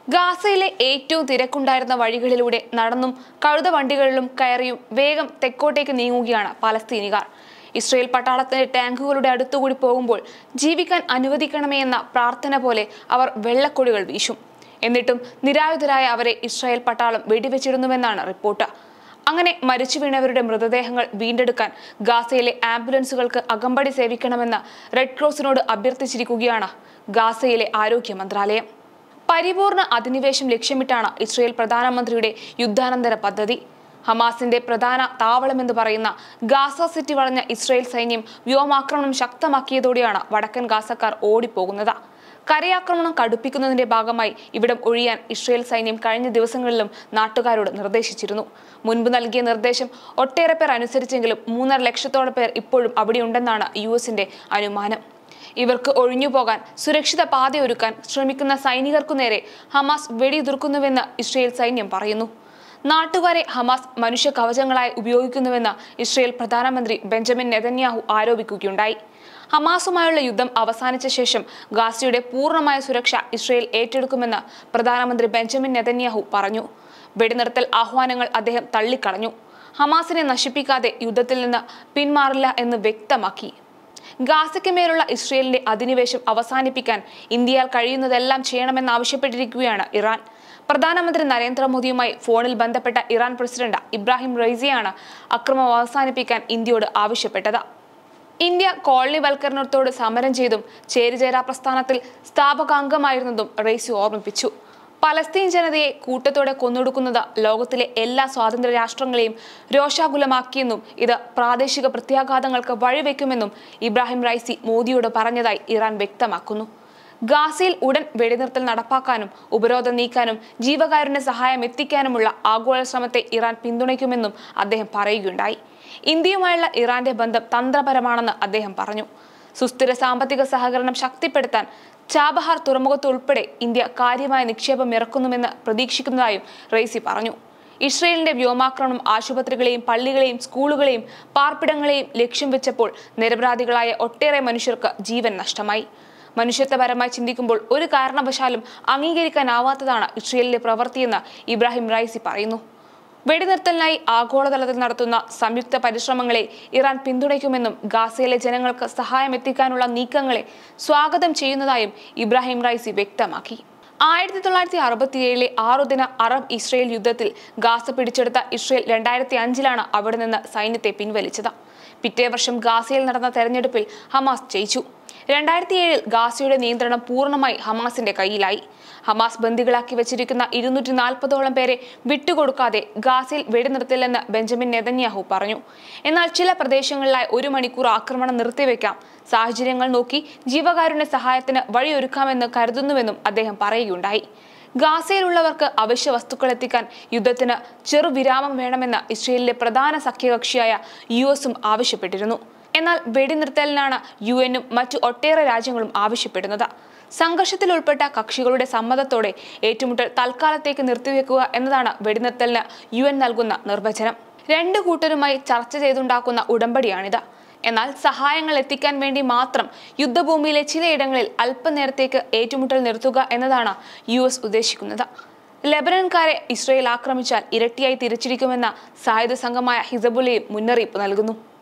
ഗാസയിലെ ഏറ്റവും തിരക്കുണ്ടായിരുന്ന വഴികളിലൂടെ നടന്നും കഴുത വണ്ടികളിലും കയറിയും വേഗം തെക്കോട്ടേക്ക് നീങ്ങുകയാണ് പലസ്തീനികാർ ഇസ്രയേൽ പട്ടാളത്തിന്റെ ടാങ്കുകളുടെ അടുത്തുകൂടി പോകുമ്പോൾ ജീവിക്കാൻ അനുവദിക്കണമേ എന്ന പ്രാർത്ഥന പോലെ അവർ വെള്ളക്കൊടികൾ വീശും എന്നിട്ടും നിരായുധരായ അവരെ ഇസ്രായേൽ പട്ടാളം വെടിവെച്ചിരുന്നുവെന്നാണ് റിപ്പോർട്ട് അങ്ങനെ മരിച്ചു വീണവരുടെ മൃതദേഹങ്ങൾ വീണ്ടെടുക്കാൻ ഗാസയിലെ ആംബുലൻസുകൾക്ക് അകമ്പടി സേവിക്കണമെന്ന് റെഡ് ക്രോസിനോട് അഭ്യർത്ഥിച്ചിരിക്കുകയാണ് ഗാസയിലെ ആരോഗ്യ മന്ത്രാലയം പരിപൂർണ അധിനിവേശം ലക്ഷ്യമിട്ടാണ് ഇസ്രയേൽ പ്രധാനമന്ത്രിയുടെ യുദ്ധാനന്തര പദ്ധതി ഹമാസിന്റെ പ്രധാന താവളമെന്ന് പറയുന്ന ഗാസ സിറ്റി വളഞ്ഞ ഇസ്രയേൽ സൈന്യം വ്യോമാക്രമണം ശക്തമാക്കിയതോടെയാണ് വടക്കൻ ഗാസക്കാർ ഓടിപ്പോകുന്നത് കരയാക്രമണം കടുപ്പിക്കുന്നതിന്റെ ഭാഗമായി ഇവിടം ഒഴിയാൻ ഇസ്രയേൽ സൈന്യം കഴിഞ്ഞ ദിവസങ്ങളിലും നാട്ടുകാരോട് നിർദ്ദേശിച്ചിരുന്നു മുൻപ് നൽകിയ നിർദ്ദേശം ഒട്ടേറെ പേർ അനുസരിച്ചെങ്കിലും മൂന്നര ലക്ഷത്തോളം പേർ ഇപ്പോഴും അവിടെയുണ്ടെന്നാണ് യു എസിന്റെ അനുമാനം ഇവർക്ക് ഒഴിഞ്ഞുപോകാൻ സുരക്ഷിത പാതയൊരുക്കാൻ ശ്രമിക്കുന്ന സൈനികർക്കു നേരെ ഹമാസ് വെടിയുതിർക്കുന്നുവെന്ന് ഇസ്രയേൽ സൈന്യം പറയുന്നു നാട്ടുകാരെ ഹമാസ് മനുഷ്യ കവചങ്ങളായി ഉപയോഗിക്കുന്നുവെന്ന് ഇസ്രയേൽ പ്രധാനമന്ത്രി ബെഞ്ചമിൻ നെതന്യാഹു ആരോപിക്കുകയുണ്ടായി ഹമാസുമായുള്ള യുദ്ധം അവസാനിച്ച ശേഷം ഗാസയുടെ പൂർണ്ണമായ സുരക്ഷ ഇസ്രയേൽ ഏറ്റെടുക്കുമെന്ന് പ്രധാനമന്ത്രി ബെഞ്ചമിൻ നെതന്യാഹു പറഞ്ഞു വെടിനിർത്തൽ ആഹ്വാനങ്ങൾ അദ്ദേഹം തള്ളിക്കളഞ്ഞു ഹമാസിനെ നശിപ്പിക്കാതെ യുദ്ധത്തിൽ നിന്ന് പിന്മാറില്ല എന്ന് വ്യക്തമാക്കി ഗാസയ്ക്ക് മേലുള്ള ഇസ്രയേലിന്റെ അധിനിവേശം അവസാനിപ്പിക്കാൻ ഇന്ത്യയാൽ കഴിയുന്നതെല്ലാം ചെയ്യണമെന്നാവശ്യപ്പെട്ടിരിക്കുകയാണ് ഇറാൻ പ്രധാനമന്ത്രി നരേന്ദ്രമോദിയുമായി ഫോണിൽ ബന്ധപ്പെട്ട ഇറാൻ പ്രസിഡന്റ് ഇബ്രാഹിം റൈസിയാണ് അക്രമം അവസാനിപ്പിക്കാൻ ഇന്ത്യയോട് ആവശ്യപ്പെട്ടത് ഇന്ത്യ കോളനിവൽക്കരണത്തോട് സമരം ചെയ്തും ചേരിചേരാ പ്രസ്ഥാനത്തിൽ സ്ഥാപകാംഗമായിരുന്നതും റൈസി ഓർമ്മിപ്പിച്ചു പലസ്തീൻ ജനതയെ കൂട്ടത്തോടെ കൊന്നൊടുക്കുന്നത് ലോകത്തിലെ എല്ലാ സ്വാതന്ത്ര്യ രാഷ്ട്രങ്ങളെയും രോഷാകുലമാക്കിയെന്നും ഇത് പ്രാദേശിക പ്രത്യാഘാതങ്ങൾക്ക് വഴിവെക്കുമെന്നും ഇബ്രാഹിം റൈസി മോദിയോട് പറഞ്ഞതായി ഇറാൻ വ്യക്തമാക്കുന്നു ഗാസയിൽ ഉടൻ വെടിനിർത്തൽ നടപ്പാക്കാനും ഉപരോധം നീക്കാനും ജീവകാരുണ്യ സഹായം എത്തിക്കാനുമുള്ള ആഗോള ശ്രമത്തെ ഇറാൻ പിന്തുണയ്ക്കുമെന്നും അദ്ദേഹം പറയുകയുണ്ടായി ഇന്ത്യയുമായുള്ള ഇറാന്റെ ബന്ധം തന്ത്രപരമാണെന്ന് അദ്ദേഹം പറഞ്ഞു സുസ്ഥിര സാമ്പത്തിക സഹകരണം ശക്തിപ്പെടുത്താൻ ചാബഹാർ തുറമുഖത്ത് ഉൾപ്പെടെ ഇന്ത്യ കാര്യമായ നിക്ഷേപം ഇറക്കുന്നുമെന്ന് പ്രതീക്ഷിക്കുന്നതായും റെയ്സി പറഞ്ഞു ഇസ്രയേലിന്റെ വ്യോമാക്രമണം ആശുപത്രികളെയും പള്ളികളെയും സ്കൂളുകളെയും പാർപ്പിടങ്ങളെയും ലക്ഷ്യം വെച്ചപ്പോൾ നിരപരാധികളായ ഒട്ടേറെ മനുഷ്യർക്ക് ജീവൻ നഷ്ടമായി മനുഷ്യത്വപരമായി ചിന്തിക്കുമ്പോൾ ഒരു കാരണവശാലും അംഗീകരിക്കാനാവാത്തതാണ് ഇസ്രയേലിന്റെ പ്രവൃത്തിയെന്ന് ഇബ്രാഹിം റൈസി പറയുന്നു വെടിനിർത്തലിനായി ആഗോളതലത്തിൽ നടത്തുന്ന സംയുക്ത പരിശ്രമങ്ങളെ ഇറാൻ പിന്തുണയ്ക്കുമെന്നും ഗാസയിലെ ജനങ്ങൾക്ക് സഹായം എത്തിക്കാനുള്ള നീക്കങ്ങളെ സ്വാഗതം ചെയ്യുന്നതായും ഇബ്രാഹിം റൈസി വ്യക്തമാക്കി ആയിരത്തി തൊള്ളായിരത്തി അറുപത്തിയേഴിലെ ആറുദിന അറബ് ഇസ്രയേൽ യുദ്ധത്തിൽ ഗാസ പിടിച്ചെടുത്ത ഇസ്രയേൽ രണ്ടായിരത്തി അഞ്ചിലാണ് അവിടെ നിന്ന് സൈന്യത്തെ പിൻവലിച്ചത് പിറ്റേ വർഷം ഗാസയിൽ നടന്ന തെരഞ്ഞെടുപ്പിൽ ഹമാസ് ജയിച്ചു രണ്ടായിരത്തി ഏഴിൽ ഗാസയുടെ നിയന്ത്രണം പൂർണ്ണമായി ഹമാസിന്റെ കയ്യിലായി ഹമാസ് ബന്ദികളാക്കി വെച്ചിരിക്കുന്ന ഇരുന്നൂറ്റി നാൽപ്പതോളം പേരെ വിട്ടുകൊടുക്കാതെ ഗാസയിൽ വെടിനിർത്തില്ലെന്ന് ബെഞ്ചമിൻ നെതന്യാഹു പറഞ്ഞു എന്നാൽ ചില പ്രദേശങ്ങളിലായി ഒരു മണിക്കൂർ ആക്രമണം നിർത്തിവെക്കാം സാഹചര്യങ്ങൾ നോക്കി ജീവകാരുണ്യ സഹായത്തിന് വഴിയൊരുക്കാമെന്ന് കരുതുന്നുവെന്നും അദ്ദേഹം പറയുകയുണ്ടായി ഗാസയിലുള്ളവർക്ക് അവശ്യ വസ്തുക്കൾ എത്തിക്കാൻ യുദ്ധത്തിന് ചെറുവിരാമം വേണമെന്ന് ഇസ്രയേലിലെ പ്രധാന സഖ്യകക്ഷിയായ യു എസും ആവശ്യപ്പെട്ടിരുന്നു എന്നാൽ വെടിനിർത്തലിനാണ് യു എന്നും മറ്റു ഒട്ടേറെ രാജ്യങ്ങളും ആവശ്യപ്പെടുന്നത് സംഘർഷത്തിൽ ഉൾപ്പെട്ട കക്ഷികളുടെ സമ്മതത്തോടെ ഏറ്റുമുട്ടൽ തൽക്കാലത്തേക്ക് നിർത്തിവെക്കുക എന്നതാണ് വെടിനിർത്തലിന് യു എൻ നൽകുന്ന നിർവചനം രണ്ട് കൂട്ടരുമായി ചർച്ച ചെയ്തുണ്ടാക്കുന്ന ഉടമ്പടിയാണിത് എന്നാൽ സഹായങ്ങൾ എത്തിക്കാൻ വേണ്ടി മാത്രം യുദ്ധഭൂമിയിലെ ചിലയിടങ്ങളിൽ അല്പനേരത്തേക്ക് ഏറ്റുമുട്ടൽ നിർത്തുക എന്നതാണ് യു എസ് ഉദ്ദേശിക്കുന്നത് ലെബനൻകാരെ ഇസ്രയേൽ ആക്രമിച്ചാൽ ഇരട്ടിയായി തിരിച്ചിരിക്കുമെന്ന സായുധ സംഘമായ ഹിസബുലയും മുന്നറിയിപ്പ് നൽകുന്നു